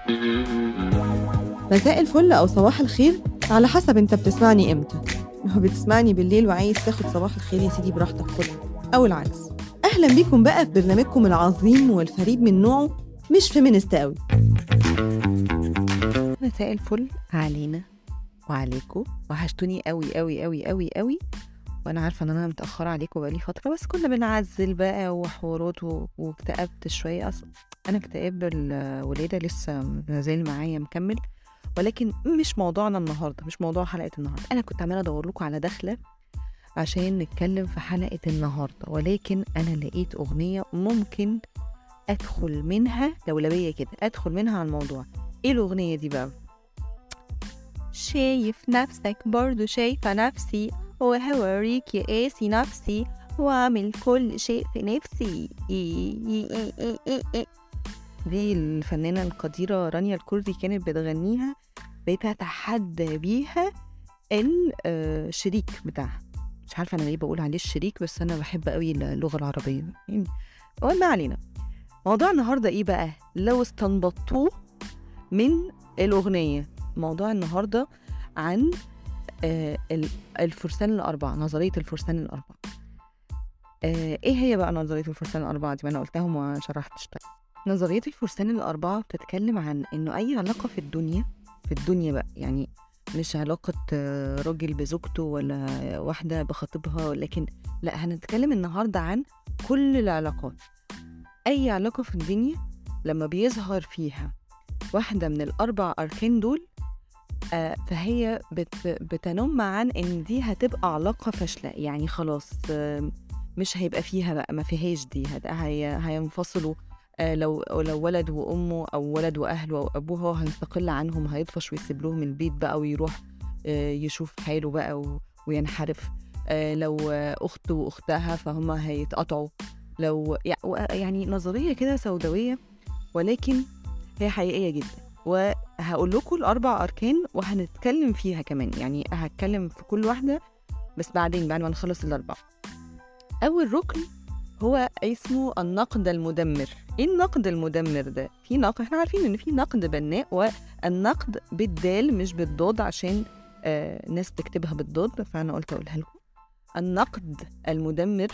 مساء الفل أو صباح الخير على حسب أنت بتسمعني إمتى لو بتسمعني بالليل وعايز تاخد صباح الخير يا سيدي براحتك خدها أو العكس أهلا بيكم بقى في برنامجكم العظيم والفريد من نوعه مش فيمينست قوي مساء الفل علينا وعليكم وحشتوني قوي قوي قوي قوي قوي وانا عارفه ان انا متاخره عليكم بقالي فتره بس كنا بنعزل بقى وحوارات و- واكتئبت شويه اصلا انا اكتئاب الولاده لسه مازال معايا مكمل ولكن مش موضوعنا النهارده مش موضوع حلقه النهارده انا كنت عماله ادور لكم على دخله عشان نتكلم في حلقه النهارده ولكن انا لقيت اغنيه ممكن ادخل منها لولبيه كده ادخل منها على الموضوع ايه الاغنيه دي بقى شايف نفسك برضو شايفة نفسي وهوريك يا قاسي نفسي واعمل كل شيء في نفسي إي إي إي إي إي إي. دي الفنانة القديرة رانيا الكردي كانت بتغنيها بتتحدى بيها الشريك بتاعها مش عارفة أنا ليه بقول عليه الشريك بس أنا بحب قوي اللغة العربية يعني ما علينا موضوع النهاردة إيه بقى لو استنبطوه من الأغنية موضوع النهاردة عن آه، ال- الفرسان الأربعة نظرية الفرسان الأربعة آه، إيه هي بقى نظرية الفرسان الأربعة دي ما أنا قلتها وما شرحتش طيب نظرية الفرسان الأربعة بتتكلم عن إنه أي علاقة في الدنيا في الدنيا بقى يعني مش علاقة آه، راجل بزوجته ولا واحدة بخطيبها لكن لا هنتكلم النهاردة عن كل العلاقات أي علاقة في الدنيا لما بيظهر فيها واحدة من الأربع أركان دول آه، فهي بت بتنم عن ان دي هتبقى علاقه فاشله يعني خلاص آه، مش هيبقى فيها بقى ما فيهاش دي هت- هي هينفصلوا آه، لو لو ولد وامه او ولد واهله او ابوه هو هيستقل عنهم هيطفش ويسيب لهم البيت بقى ويروح آه، يشوف حاله بقى و- وينحرف آه، لو آه، اخته واختها فهم هيتقطعوا لو يع- و- يعني نظريه كده سوداويه ولكن هي حقيقيه جدا وهقول لكم الاربع اركان وهنتكلم فيها كمان يعني هتكلم في كل واحده بس بعدين بعد ما نخلص الاربعه اول ركن هو اسمه النقد المدمر ايه النقد المدمر ده في نقد احنا عارفين ان في نقد بناء والنقد بالدال مش بالضاد عشان آه ناس بتكتبها بالضاد فانا قلت اقولها لكم النقد المدمر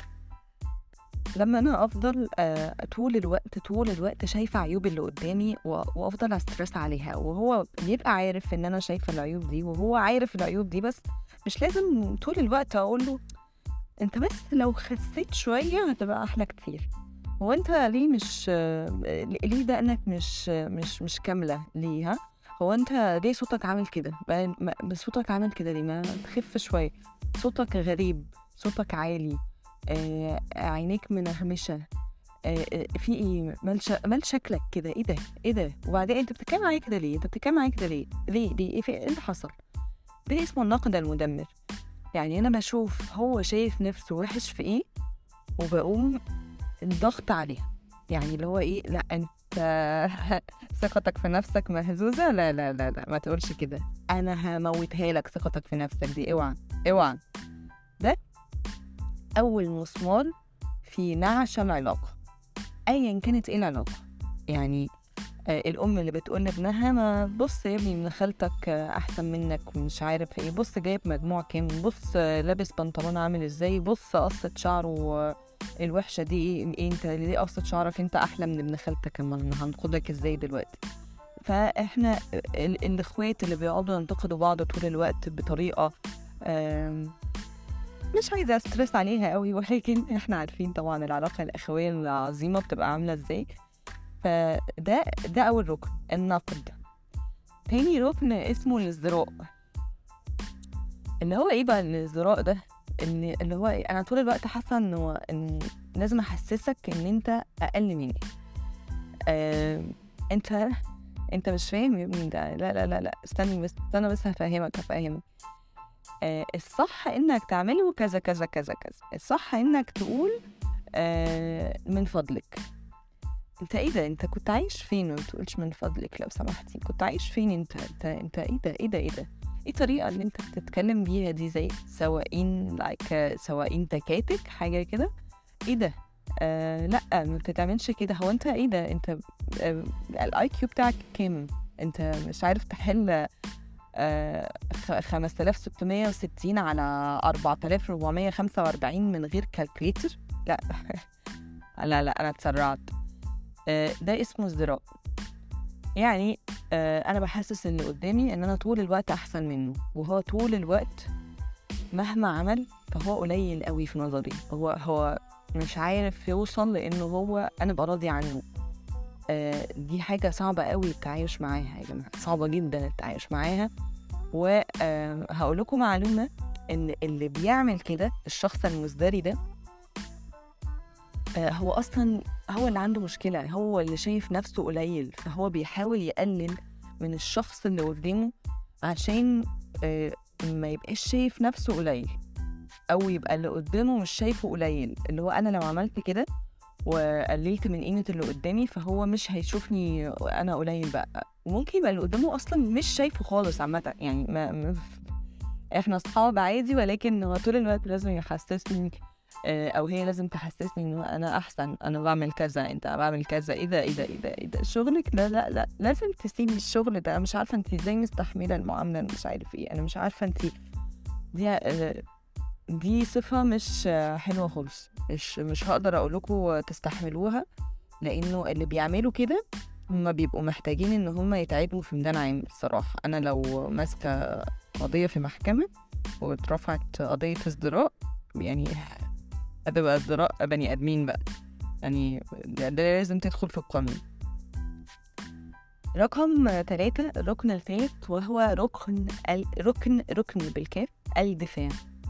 لما انا افضل آه، طول الوقت طول الوقت شايفه عيوب اللي قدامي و- وافضل استرس عليها وهو بيبقى عارف ان انا شايفه العيوب دي وهو عارف العيوب دي بس مش لازم طول الوقت اقول له انت بس لو خسيت شويه هتبقى احلى كتير هو انت ليه مش آه، ليه دقنك مش مش مش كامله ليه ها هو انت ليه صوتك عامل كده ما- ما- صوتك عامل كده ليه ما تخف شويه صوتك غريب صوتك عالي آه، عينيك منغمشه آه، آه، في ايه مال ش- مال شكلك كده ايه ده ايه ده وبعدين انت بتتكلم معايا كده ليه انت بتتكلم معايا كده ليه ليه ليه ايه في- إيه اللي حصل ده اسمه النقد المدمر يعني انا بشوف هو شايف نفسه وحش في ايه وبقوم الضغط عليها يعني اللي هو ايه لا انت ثقتك في نفسك مهزوزه لا لا لا لا ما تقولش كده انا هموتها لك ثقتك في نفسك دي اوعى اوعى ده اول مسمار في نعش العلاقه ايا كانت ايه العلاقه يعني آه، الام اللي بتقول لابنها ما بص يا ابني من خالتك آه، احسن منك ومش عارف ايه بص جايب مجموع كام بص آه، لابس بنطلون عامل ازاي بص قصة شعره آه، الوحشه دي ايه إيه انت ليه قصة شعرك انت احلى من ابن خالتك اما هنقودك ازاي دلوقتي فاحنا ال- الاخوات اللي بيقعدوا ينتقدوا بعض طول الوقت بطريقه آم، مش عايزه استرس عليها قوي ولكن احنا عارفين طبعا العلاقه الاخويه العظيمه بتبقى عامله ازاي فده ده اول ركن النقد تاني ركن اسمه الازدراء اللي هو ايه بقى الازدراء ده ان اللي هو إيه؟ انا طول الوقت حاسه انه ان لازم احسسك ان انت اقل مني آه، انت انت مش فاهم يا ابني ده لا لا لا لا استني بس استنى بس هفهمك هفهمك آه الصح انك تعمله كذا كذا كذا كذا الصح انك تقول آه من فضلك انت ايه ده انت كنت عايش فين ما بتقولش من فضلك لو سمحتي كنت عايش فين انت انت انت ايه ده ايه ده ايه ده ايه الطريقه اللي انت بتتكلم بيها دي زي سواقين لايك سواقين تكاتك حاجه كده ايه ده آه لا ما بتتعملش كده هو انت ايه ده انت آه الاي كيو بتاعك كام انت مش عارف تحل آه، خ- 5660 على 4445 من غير كالكوليتر لا لا لا انا اتسرعت آه، ده اسمه ازدراء يعني آه، انا بحسس اللي قدامي ان انا طول الوقت احسن منه وهو طول الوقت مهما عمل فهو قليل قوي في نظري هو هو مش عارف يوصل لانه هو انا ابقى راضي عنه آه، دي حاجة صعبة قوي التعايش معاها يا جماعة صعبة جدا التعايش معاها وهقول لكم معلومة إن اللي بيعمل كده الشخص المزدري ده آه، هو أصلا هو اللي عنده مشكلة هو اللي شايف نفسه قليل فهو بيحاول يقلل من الشخص اللي قدامه عشان آه، ما يبقاش شايف نفسه قليل أو يبقى اللي قدامه مش شايفه قليل اللي هو أنا لو عملت كده وقللت من قيمة اللي قدامي فهو مش هيشوفني أنا قليل بقى وممكن يبقى اللي قدامه أصلا مش شايفه خالص عامة يعني ما, ما احنا أصحاب عادي ولكن هو طول الوقت لازم يحسسني آه، أو هي لازم تحسسني إنه أنا أحسن أنا بعمل كذا أنت بعمل كذا إيه ده إيه ده إيه ده إيه ده شغلك ده لا لا لازم تسيبي الشغل ده أنا مش عارفة أنت إزاي مستحملة المعاملة أنا مش عارف إيه أنا مش عارفة أنت دي آه، دي صفة مش آه، حلوة خالص مش مش هقدر اقول لكم تستحملوها لانه اللي بيعملوا كده هما بيبقوا محتاجين ان هما يتعبوا في ميدان عام الصراحة انا لو ماسكة قضية في محكمة واترفعت قضية ازدراء يعني هتبقى ازدراء بني ادمين بقى يعني ده, ده لازم تدخل في القانون رقم ثلاثة الركن الثالث وهو ركن ال... ركن ركن بالكاف الدفاع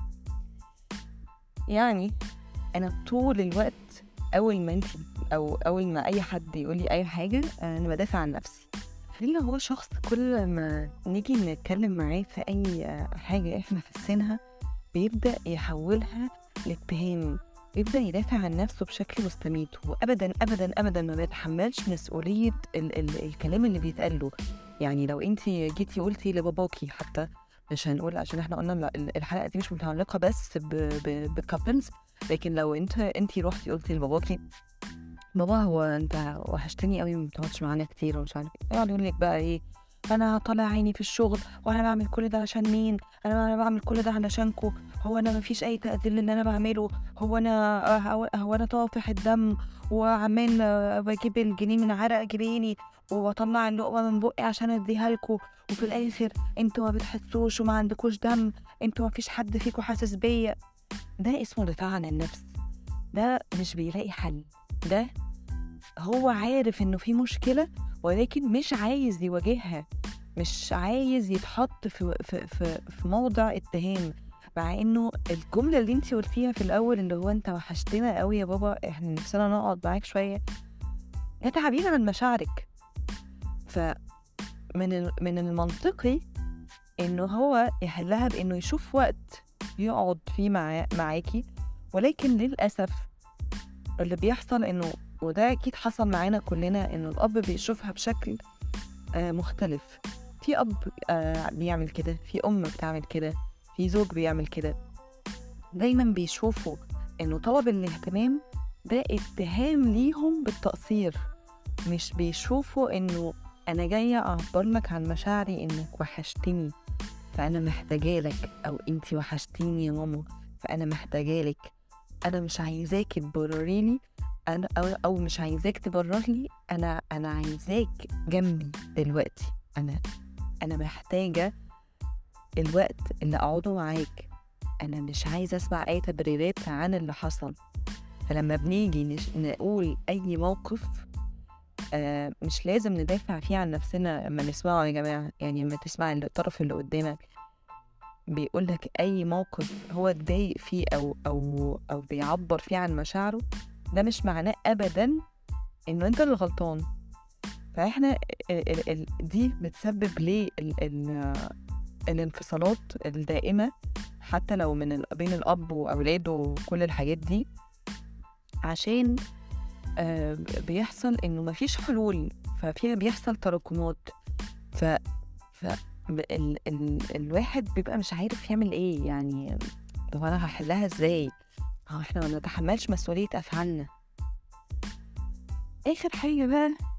يعني انا طول الوقت اول ما انت او اول ما اي حد يقول لي اي حاجه انا بدافع عن نفسي اللي هو شخص كل ما نيجي نتكلم معاه في اي حاجه احنا حاسينها بيبدا يحولها لاتهام بيبدا يدافع عن نفسه بشكل مستميت وابدا ابدا ابدا ما بيتحملش مسؤوليه ال- ال- الكلام اللي بيتقال له يعني لو انت جيتي قلتي لباباكي حتى مش هنقول عشان احنا قلنا لا، الحلقه دي مش متعلقه بس بكابلز لكن لو انت انت رحتي قلتي لباباكي بابا هو انت وحشتني قوي ما بتقعدش معانا كتير ومش عارف ايه يقعد يقول لك بقى ايه انا طالع عيني في الشغل وانا بعمل كل ده عشان مين انا انا بعمل كل ده علشانكو هو انا مفيش اي تقدير للي انا بعمله هو انا هو, هو انا طافح الدم وعمال آه، بجيب الجنيه من عرق جبيني واطلع اللقمه من بقي عشان اديها لكم وفي الاخر انتوا ما بتحسوش وما عندكوش دم انتوا ما فيش حد فيكم حاسس بيا ده اسمه دفاع عن النفس ده مش بيلاقي حل ده هو عارف انه في مشكلة ولكن مش عايز يواجهها مش عايز يتحط في في في, في موضع اتهام مع انه الجملة اللي انت قلتيها في الاول اللي هو انت وحشتنا قوي يا بابا احنا نفسنا نقعد معاك شوية ده تعبير عن مشاعرك فمن ال- من المنطقي انه هو يحلها بانه يشوف وقت يقعد فيه مع معاكي ولكن للأسف اللي بيحصل إنه وده أكيد حصل معانا كلنا إنه الأب بيشوفها بشكل آه مختلف في أب آه بيعمل كده في أم بتعمل كده في زوج بيعمل كده دايما بيشوفوا إنه طلب الاهتمام ده اتهام ليهم بالتقصير مش بيشوفوا إنه أنا جاية أعبر لك عن مشاعري إنك وحشتني فأنا محتاجالك أو أنتي وحشتيني يا ماما فأنا محتاجالك أنا مش عايزاك تبرريلي أنا أو, أو مش عايزاك تبرر لي أنا أنا عايزاك جنبي دلوقتي أنا أنا محتاجة الوقت اللي أقعده معاك أنا مش عايزة أسمع أي تبريرات عن اللي حصل فلما بنيجي نش... نقول أي موقف آه مش لازم ندافع فيه عن نفسنا لما نسمعه يا جماعة يعني لما تسمع الطرف اللي قدامك بيقول لك أي موقف هو اتضايق فيه أو أو أو بيعبر فيه عن مشاعره ده مش معناه أبدا إنه أنت اللي غلطان فإحنا ال ال ال دي بتسبب ليه ال ال الانفصالات الدائمة حتى لو من ال- بين الأب وأولاده وكل الحاجات دي عشان آه، بيحصل إنه مفيش حلول ففي بيحصل تراكمات ف ف ب- ال... ال... الواحد بيبقى مش عارف يعمل ايه يعني طب انا هحلها ازاي هو احنا ما نتحملش مسؤولية افعالنا اخر حاجة بقى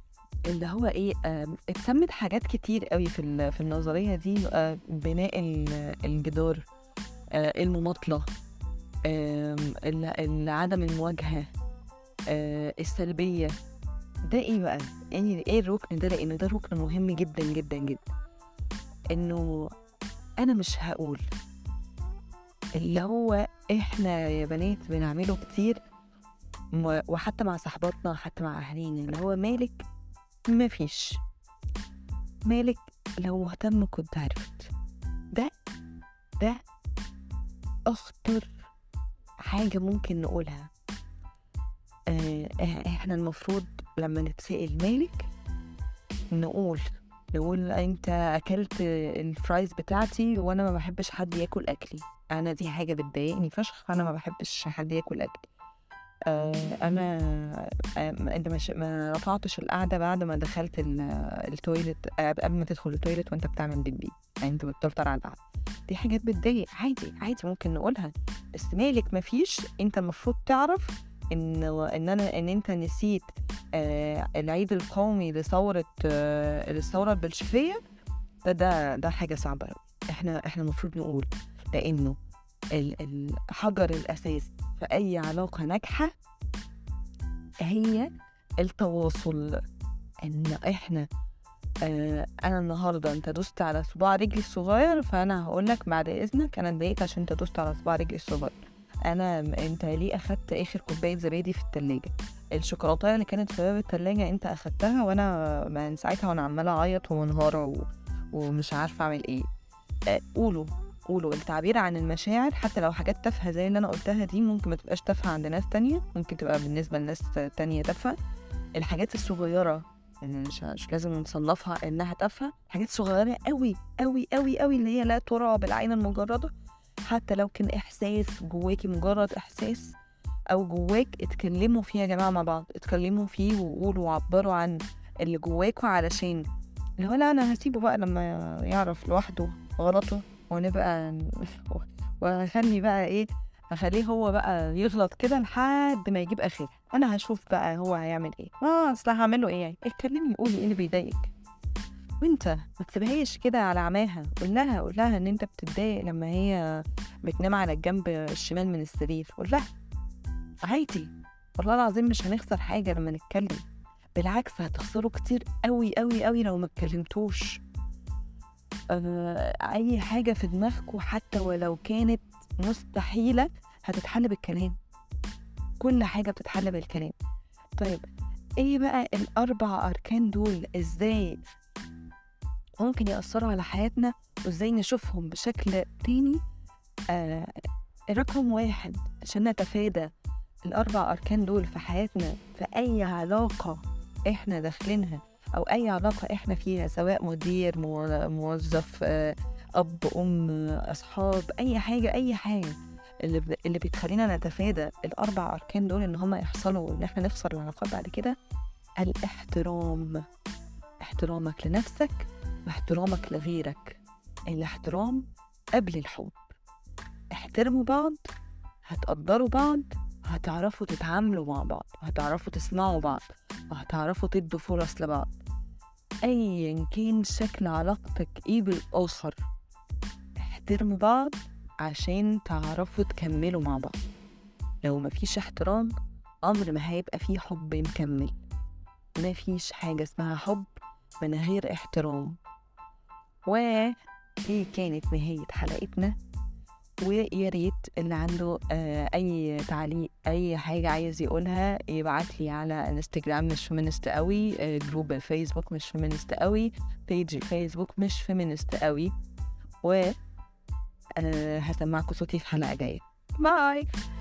اللي هو ايه آم، اتسمت حاجات كتير قوي في ال- في النظريه دي آه، بناء ال- الجدار آه، المماطله آم، ال- ال- عدم المواجهه آه، السلبيه ده ايه بقى يعني ايه الركن ده لان ده ركن مهم جدا جدا جدا انه انا مش هقول اللي هو احنا يا بنات بنعمله كتير م- وحتى مع صحباتنا حتى مع اهالينا اللي هو مالك مفيش مالك لو مهتم كنت عرفت ده ده اخطر حاجة ممكن نقولها آه إح- احنا المفروض لما نتسأل مالك نقول نقول انت اكلت الفرايز بتاعتي وانا ما بحبش حد ياكل اكلي انا دي حاجة بتضايقني فشخ انا ما بحبش حد ياكل اكلي آه انا آه انت مش ما رفعتش القعده بعد ما دخلت ال- التويلت آه قبل ما تدخل التويلت وانت بتعمل بيبي يعني انت بتفطر على القعده دي حاجات بتضايق عادي عادي ممكن نقولها بس مالك مفيش انت المفروض تعرف ان ان انا ان انت نسيت آه العيد القومي لثوره آه للثوره البلشفيه ده ده ده حاجه صعبه قوي احنا احنا المفروض نقول لانه ال- الحجر الاساسي في اي علاقه ناجحه هي التواصل ان احنا آه انا النهارده انت دوست على صباع رجلي الصغير فانا هقول لك بعد اذنك انا اتضايقت عشان انت دوست على صباع رجلي الصغير انا انت ليه اخدت اخر كوبايه زبادي في التلاجة الشوكولاته اللي كانت في باب التلاجة انت اخدتها وانا من ساعتها وانا عماله اعيط ومنهاره و... ومش عارفه اعمل ايه آه قولوا قولوا التعبير عن المشاعر حتى لو حاجات تافهه زي اللي انا قلتها دي ممكن ما تبقاش تافهه عند ناس تانية ممكن تبقى بالنسبه لناس تانية تافهه الحاجات الصغيره يعني مش مش لازم نصنفها انها تافهه حاجات صغيره قوي قوي قوي قوي اللي هي لا ترى بالعين المجرده حتى لو كان احساس جواكي مجرد احساس او جواك اتكلموا فيه يا جماعه مع بعض اتكلموا فيه وقولوا وعبروا عن اللي جواكوا علشان اللي هو لا انا هسيبه بقى لما يعرف لوحده غلطه ونبقى ن- وهخلي بقى ايه هخليه هو بقى يغلط كده لحد ما يجيب اخرها انا هشوف بقى هو هيعمل ايه اه اصل هعمل له ايه يعني اتكلمي قولي ايه اللي بيضايقك وانت ما تسيبهاش كده على عماها قول لها قول لها ان انت بتتضايق لما هي بتنام على الجنب الشمال من السرير قول لها عادي والله العظيم مش هنخسر حاجه لما نتكلم بالعكس هتخسروا كتير قوي قوي قوي لو ما اتكلمتوش آه، اي حاجه في دماغكم حتى ولو كانت مستحيله هتتحل بالكلام كل حاجه بتتحل بالكلام طيب ايه بقى الاربع اركان دول ازاي ممكن ياثروا على حياتنا وازاي نشوفهم بشكل تاني آه رقم واحد عشان نتفادى الاربع اركان دول في حياتنا في اي علاقه احنا داخلينها او اي علاقه احنا فيها سواء مدير مو- موظف آه، اب ام اصحاب اي حاجه اي حاجه اللي ب... اللي بتخلينا نتفادى الاربع اركان دول ان هم يحصلوا وان احنا نخسر العلاقات بعد كده الاحترام احترامك لنفسك واحترامك لغيرك الاحترام قبل الحب احترموا بعض هتقدروا بعض هتعرفوا تتعاملوا مع بعض هتعرفوا تسمعوا بعض وهتعرفوا تدوا فرص لبعض ايا كان شكل علاقتك ايه بالاخر احترموا بعض عشان تعرفوا تكملوا مع بعض لو مفيش احترام عمر ما هيبقى فيه حب مكمل مفيش حاجة اسمها حب من غير احترام ودي كانت نهاية حلقتنا ويا ريت اللي عنده آه، اي تعليق اي حاجه عايز يقولها يبعت لي على انستجرام مش فيمينست قوي آه، جروب فيسبوك مش فيمينست قوي بيج فيسبوك مش فيمينست قوي و آه، هسمعكم صوتي في حلقه جايه باي